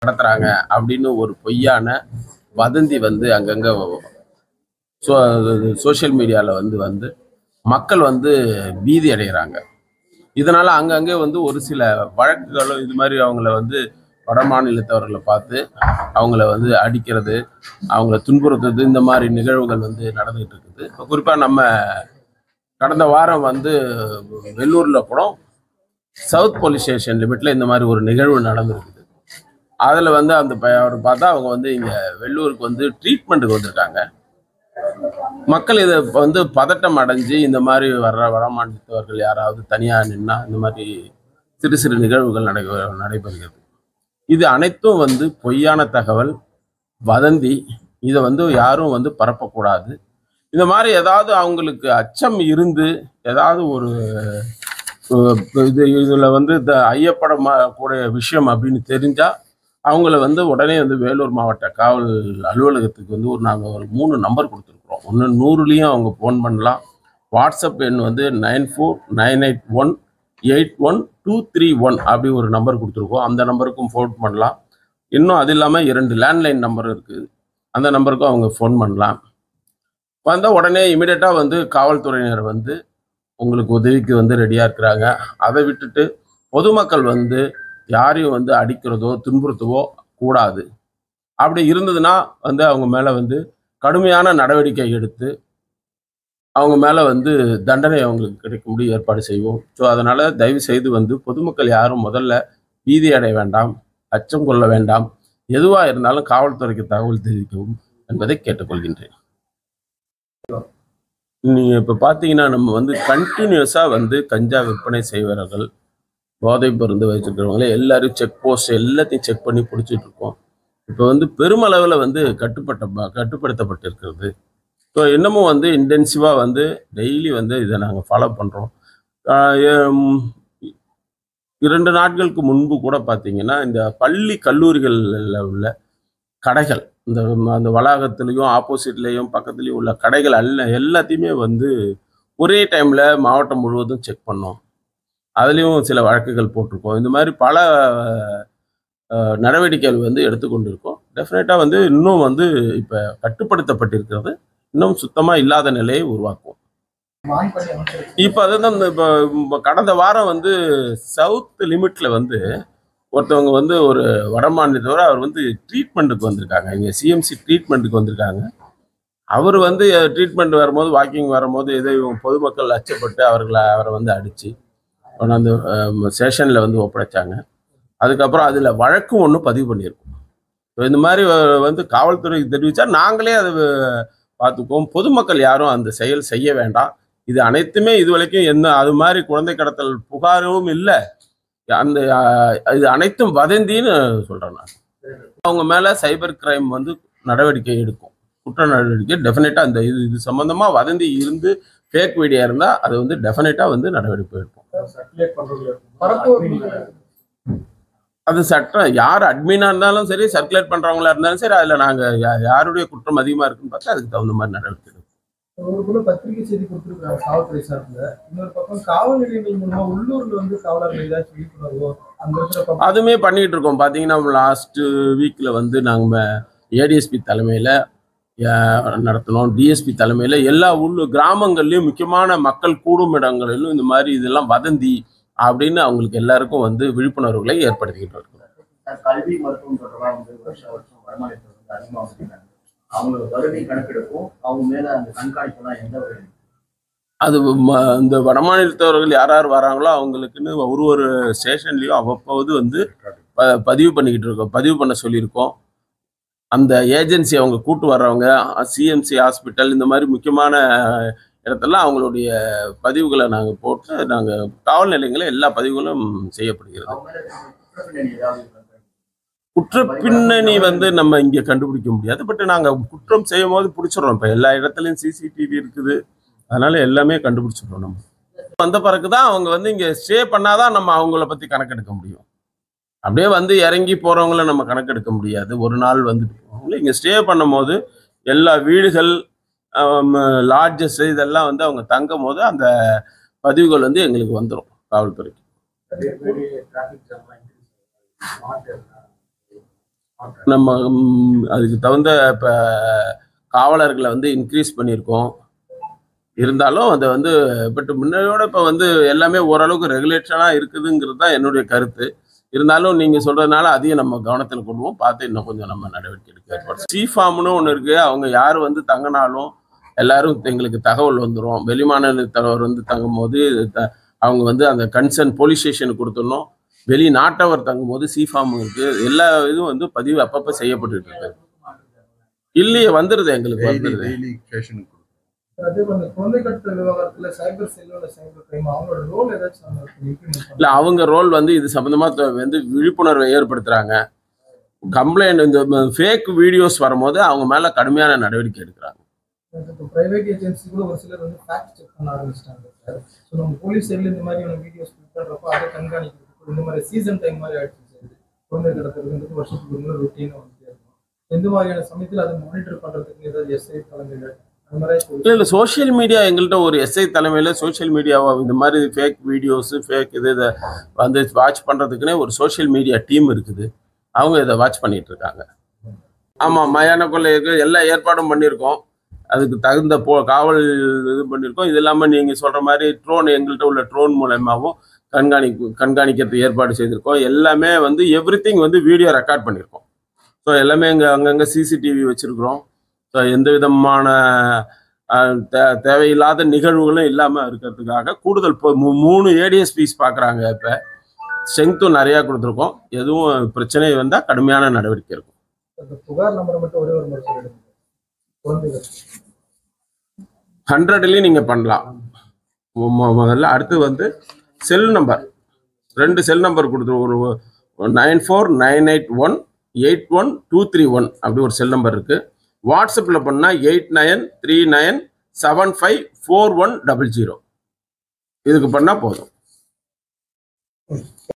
நடத்துறாங்க அப்படின்னு ஒரு பொய்யான வதந்தி வந்து அங்கங்க சோ சோஷியல் மீடியாவில் வந்து வந்து மக்கள் வந்து பீதி அடைகிறாங்க இதனால அங்கங்கே வந்து ஒரு சில வழக்குகளும் இது மாதிரி அவங்கள வந்து வட மாநிலத்தவர்களை பார்த்து அவங்கள வந்து அடிக்கிறது அவங்கள துன்புறுத்துறது இந்த மாதிரி நிகழ்வுகள் வந்து நடந்துகிட்டு இருக்குது இப்போ குறிப்பாக நம்ம கடந்த வாரம் வந்து வெள்ளூரில் கூட சவுத் போலீஸ் ஸ்டேஷன் லிமிட்ல இந்த மாதிரி ஒரு நிகழ்வு நடந்திருக்குது அதில் வந்து அந்த ப- அவர் பார்த்தா அவங்க வந்து இங்கே வெள்ளூருக்கு வந்து ட்ரீட்மெண்ட்டுக்கு வந்திருக்காங்க மக்கள் இதை வந்து பதட்டம் அடைஞ்சு இந்த மாதிரி வர்ற வடமாநிலத்தவர்கள் யாராவது தனியாக நின்னா இந்த மாதிரி சிறு சிறு நிகழ்வுகள் நடை நடைபெறுகிறது இது அனைத்தும் வந்து பொய்யான தகவல் வதந்தி இதை வந்து யாரும் வந்து பரப்பக்கூடாது இந்த மாதிரி ஏதாவது அவங்களுக்கு அச்சம் இருந்து ஏதாவது ஒரு அஹ், இது இதில் வந்து இந்த ஐயப்படமா கூடிய விஷயம் அப்படின்னு தெரிஞ்சால் அவங்கள வந்து உடனே வந்து வேலூர் மாவட்ட காவல் அலுவலகத்துக்கு வந்து ஒரு நாங்கள் ஒரு மூணு நம்பர் கொடுத்துருக்குறோம் ஒன்று நூறுலேயும் அவங்க ஃபோன் பண்ணலாம் வாட்ஸ்அப் எண் வந்து nine four nine eight one eight one two three one அப்படி ஒரு நம்பர் கொடுத்துருக்கோம் அந்த நம்பருக்கும் ஃபோன் பண்ணலாம் இன்னும் அது இல்லாமல் இரண்டு லேண்ட்லைன் நம்பர் இருக்குது அந்த நம்பருக்கும் அவங்க ஃபோன் பண்ணலாம் வந்தால் உடனே இமிடியட்டாக வந்து காவல்துறையினர் வந்து உங்களுக்கு உதவிக்கு வந்து ரெடியாக இருக்கிறாங்க அதை விட்டுட்டு பொதுமக்கள் வந்து யாரையும் வந்து அடிக்கிறதோ துன்புறுத்தவோ கூடாது அப்படி இருந்ததுன்னா வந்து அவங்க மேலே வந்து கடுமையான நடவடிக்கை எடுத்து அவங்க மேலே வந்து தண்டனை அவங்களுக்கு கிடைக்கும்படி ஏற்பாடு செய்வோம் ஸோ அதனால் தயவு செய்து வந்து பொதுமக்கள் யாரும் முதல்ல பீதி அடைய வேண்டாம் அச்சம் கொள்ள வேண்டாம் எதுவாக இருந்தாலும் காவல்துறைக்கு தகவல் தெரிவிக்கவும் என்பதை கேட்டுக்கொள்கின்றேன் நீங்கள் இப்போ பார்த்தீங்கன்னா நம்ம வந்து கண்டினியூஸாக வந்து கஞ்சா விற்பனை செய்வர்கள் போதை மருந்து வச்சுருக்கிறவங்களே எல்லாரும் செக் போஸ்ட் எல்லாத்தையும் செக் பண்ணி பிடிச்சிட்டு இருக்கோம் இப்போ வந்து பெருமளவில் வந்து கட்டுப்பட்ட கட்டுப்படுத்தப்பட்டிருக்கிறது ஸோ இன்னமும் வந்து இன்டென்சிவாக வந்து டெய்லி வந்து இதை நாங்கள் ஃபாலோ பண்ணுறோம் இரண்டு நாட்களுக்கு முன்பு கூட பார்த்தீங்கன்னா இந்த பள்ளி கல்லூரிகளில் உள்ள கடைகள் இந்த அந்த வளாகத்துலேயும் ஆப்போசிட்லேயும் பக்கத்துலேயும் உள்ள கடைகள் அல்ல எல்லாத்தையுமே வந்து ஒரே டைமில் மாவட்டம் முழுவதும் செக் பண்ணோம் அதுலேயும் சில வழக்குகள் போட்டிருக்கோம் இந்த மாதிரி பல அஹ், நடவடிக்கைகள் வந்து எடுத்துக்கொண்டிருக்கோம் டெஃபினட்டாக வந்து இன்னும் வந்து இப்போ கட்டுப்படுத்தப்பட்டிருக்கிறது இன்னும் சுத்தமாக இல்லாத நிலையை உருவாக்குவோம் இப்போ அதுதான் இந்த இப்போ இப்போ கடந்த வாரம் வந்து சவுத் லிமிட்ல வந்து ஒருத்தவங்க வந்து ஒரு வட மாநிலத்தவர் அவர் வந்து ட்ரீட்மெண்ட்டுக்கு வந்திருக்காங்க இங்கே சிஎம்சி ட்ரீட்மெண்ட்டுக்கு வந்திருக்காங்க அவர் வந்து ட்ரீட்மெண்ட் வரும்போது வாக்கிங் வரும்போது ஏதோ இவங்க பொதுமக்கள் அச்சப்பட்டு அவர்களை அவரை வந்து அடித்து கொண்டாந்து ஸ்டேஷனில் வந்து ஒப்படைச்சாங்க அதுக்கப்புறம் அதில் வழக்கும் ஒன்று பதிவு பண்ணியிருக்கோம் ஸோ இந்த மாதிரி வ- வந்து காவல்துறைக்கு தெரிவித்தா நாங்களே அதை பார்த்துக்குவோம் பொதுமக்கள் யாரும் அந்த செயல் செய்ய வேண்டாம் இது அனைத்துமே இது வரைக்கும் என்ன அது மாதிரி குழந்தை கடத்தல் புகாரும் இல்லை அந்த அஹ், இது அனைத்தும் வதந்தின்னு சொல்கிறேன் நான் அவங்க மேலே சைபர் கிரைம் வந்து நடவடிக்கை எடுக்கும் குற்ற நடவடிக்கை டெஃபினட்டாக அந்த இது இது சம்மந்தமாக வதந்தி இருந்து ஃபேக் வீடியோ இருந்தால் அது வந்து டெஃபினட்டாக வந்து நடவடிக்கை எடுக்கும் அது சட்டம் யார் அட்மினாக இருந்தாலும் சரி சர்க்குலேட் பண்ணுறவங்களா இருந்தாலும் சரி அதில் நாங்கள் யாருடைய குற்றம் அதிகமாக இருக்குன்னு பார்த்தா அதுக்கு தகுந்த மாதிரி நடவடிக்கை எடுப்போம் ஒரு புறம் பத்திரிகை செய்தி கொடுத்துருக்காங்க காவல்துறை சார்பில் இன்னொரு பக்கம் காவல் நிலையங்கள் மூலமா உள்ளூர்ல வந்து காவலர்கள் ஏதாச்சும் விழிப்புணர்வோ அங்க இருக்கிற பக்கம் அதுவுமே பண்ணிட்டு இருக்கோம் பார்த்தீங்கன்னா லாஸ்ட் வீக்கில் வந்து நாங்கள் ஏடிஎஸ்பி தலைமையில் நடத்தினோம் டிஎஸ்பி தலைமையில் எல்லா உள்ளூர் கிராமங்கள்லையும் முக்கியமான மக்கள் கூடும் இடங்களிலும் இந்த மாதிரி இதெல்லாம் வதந்தி அப்படின்னு அவங்களுக்கு எல்லாருக்கும் வந்து விழிப்புணர்வுகளை ஏற்படுத்திக்கிட்டு இருக்கிறோம் சார், கல்வி மருத்துவம் தொடர்பாக வந்து வருஷம் வருஷம் வருமானத்தை வந்து அதிகமாக வச்சிருக்காங்க அவங்களோட வருகை கணக்கெடுப்பும் அவங்க மேல அந்த கண்காணிப்புலாம் எந்த ஒரு அது ம- இந்த வடமாநிலத்தவர்கள் யார் யார் வராங்களோ அவங்களுக்குன்னு ஒரு ஒரு ஸ்டேஷன்லேயும் அவ்வப்போது வந்து ப- பதிவு பண்ணிக்கிட்டு இருக்கோம் பதிவு பண்ண சொல்லியிருக்கோம் அந்த ஏஜென்சி அவங்க கூட்டு வர்றவங்க சிஎம்சி ஹாஸ்பிட்டல் இந்த மாதிரி முக்கியமான இடத்தெல்லாம் அவங்களுடைய பதிவுகளை நாங்கள் போட்டு நாங்கள் காவல் நிலையங்களில் எல்லா பதிவுகளும் செய்யப்படுகிறது அவங்க மேல குற்றப்பின்னணி ஏதாவது இருக்கா? குற்ற பின்னணி வந்து நம்ம இங்கே கண்டுபிடிக்க முடியாது பட் நாங்கள் குற்றம் செய்யும் போது பிடிச்சிடுறோம் இப்போ எல்லா இடத்துலையும் சிசிடிவி இருக்குது அதனால எல்லாமே கண்டுபிடிச்சிடுறோம் நம்ம வந்த பிறகு தான் அவங்க வந்து இங்கே ஸ்டே பண்ணாதான் நம்ம அவங்கள பற்றி கணக்கெடுக்க முடியும் அப்படியே வந்து இறங்கி போகிறவங்கள நம்ம கணக்கெடுக்க முடியாது ஒரு நாள் வந்துட்டு போகிறவங்கள இங்கே ஸ்டே பண்ணும்போது எல்லா வீடுகள் லாட்ஜஸ் இதெல்லாம் வந்து அவங்க தங்கும் போது அந்த பதிவுகள் வந்து எங்களுக்கு வந்துடும் காவல்துறைக்கு நம்ம ம், அதுக்கு தகுந்த இப்போ காவலர்களை வந்து இன்க்ரீஸ் பண்ணியிருக்கோம் இருந்தாலும் அதை வந்து பட் முன்னையோட இப்போ வந்து எல்லாமே ஓரளவுக்கு ரெகுலேஷனாக இருக்குதுங்கிறது தான் என்னுடைய கருத்து இருந்தாலும் நீங்கள் சொல்கிறதுனால அதையும் நம்ம கவனத்தில் கொள்வோம் பார்த்து இன்னும் கொஞ்சம் நம்ம நடவடிக்கை எடுக்க ஏற்பாடு சி ஃபார்ம்னு ஒன்று இருக்குது அவங்க யார் வந்து தங்கினாலும் எல்லாரும் எங்களுக்கு தகவல் வந்துடும் வெளிமாநிலத்தவர் வந்து தங்கும் போது த- அவங்க வந்து அந்த கன்சர்ன் போலீஸ் ஸ்டேஷனுக்கு கொடுத்துடணும் வெளிநாட்டவர் தங்கும் போது சி ஃபார்ம் இருக்கு எல்லா இதுவும் வந்து பதிவு அப்பப்போ செய்யப்பட்டு இருக்கு இல்லையே வந்துருது எங்களுக்கு டெய்லி வந்துருது டெய்லி கேஷனுக்கு அதே போல இந்த குழந்தை கடத்தல் விவகாரத்துல சைபர் செல்லோட சைபர் கிரைம் அவங்களோட ரோல் ஏதாச்சும் நம்ம implement இல்ல பண்ணலாம். அவங்க ரோல் வந்து இது சம்பந்தமா த- வந்து விழிப்புணர்வை ஏற்படுத்துறாங்க கம்ப்ளைண்ட் இந்த ஃபேக் வீடியோஸ் வரும்போது அவங்க மேல கடுமையான நடவடிக்கை எடுக்கிறாங்க இப்போ பிரைவேட் ஏஜென்சி கூட ஒரு சிலர் வந்து ஃபேக்ட் செக் பண்ண ஆரம்பிச்சிட்டாங்க சார் ஸோ நம்ம போலீஸ் சைடில் இந்த மாதிரியான வீடியோஸ் கிளிக் பண்ணுறப்போ அதை கண்காணிக்கிறதுக்கு இந்த மாதிரி சீசன் டைம் மாதிரி ஆயிடுச்சு சார் இது. குழந்தை கடத்தலுக்கு வருஷத்துக்கு ஒரு முறை ருட்டீனாக வந்துட்டே இருக்கும் இந்த மாதிரியான சமயத்தில் அதை மானிட்டர் பண்ணுறதுக்கு ஏதாவது எஸ்ஐ தலைமைகள் அந்த மாதிரி இல்ல இல்ல சோஷியல் மீடியா எங்கள்கிட்ட ஒரு எஸ்ஐ தலைமையில சோஷியல் மீடியாவை இந்த மாதிரி ஃபேக் வீடியோஸ் ஃபேக் இது இதை வந்து வாட்ச் பண்றதுக்குன்னே ஒரு சோஷியல் மீடியா டீம் இருக்குது அவங்க இதை வாட்ச் பண்ணிட்டு இருக்காங்க ஆமா மயான கொள்ளைக்கு எல்லா ஏற்பாடும் பண்ணியிருக்கோம் அதுக்கு தகுந்த போ காவல் இது பண்ணியிருக்கோம் இது இல்லாமல் நீங்கள் சொல்கிற மாதிரி ட்ரோன் எங்கள்கிட்ட உள்ள ட்ரோன் மூலயமாவும் கண்காணிப்பு கண்காணிக்கிறதுக்கு ஏற்பாடு செய்திருக்கோம் எல்லாமே வந்து எவ்ரி வந்து வீடியோ ரெக்கார்ட் பண்ணியிருக்கோம் ஸோ எல்லாமே இங்கே அங்கங்கே சிசிடிவி வச்சுருக்குறோம் ஸோ எந்த விதமான அஹ், தே- தேவையில்லாத நிகழ்வுகளும் இல்லாமல் இருக்கிறதுக்காக கூடுதல் இப்போ மூ- மூணு ஏடிஎஸ்பிஸ் பார்க்குறாங்க இப்போ ஸ்ட்ரென்த்தும் நிறையா கொடுத்துருக்கோம் எதுவும் பிரச்சனை வந்தால் கடுமையான நடவடிக்கை இருக்கும் அந்த புகார் நம்பரை மட்டும் ஒரே ஒரு முறை சொல்லிடுங்க குழந்தைகள் ஹண்ட்ரட்லேயும் நீங்கள் பண்ணலாம் மு- மு- முதல்ல அடுத்து வந்து செல் நம்பர் ரெண்டு செல் நம்பர் கொடுத்து ஒரு nine four nine eight one eight one two three one அப்படி ஒரு செல் நம்பர் இருக்குது வாட்ஸ்அப்பில் பண்ணால் eight nine three nine seven five four one double zero இதுக்கு பண்ணால் போதும்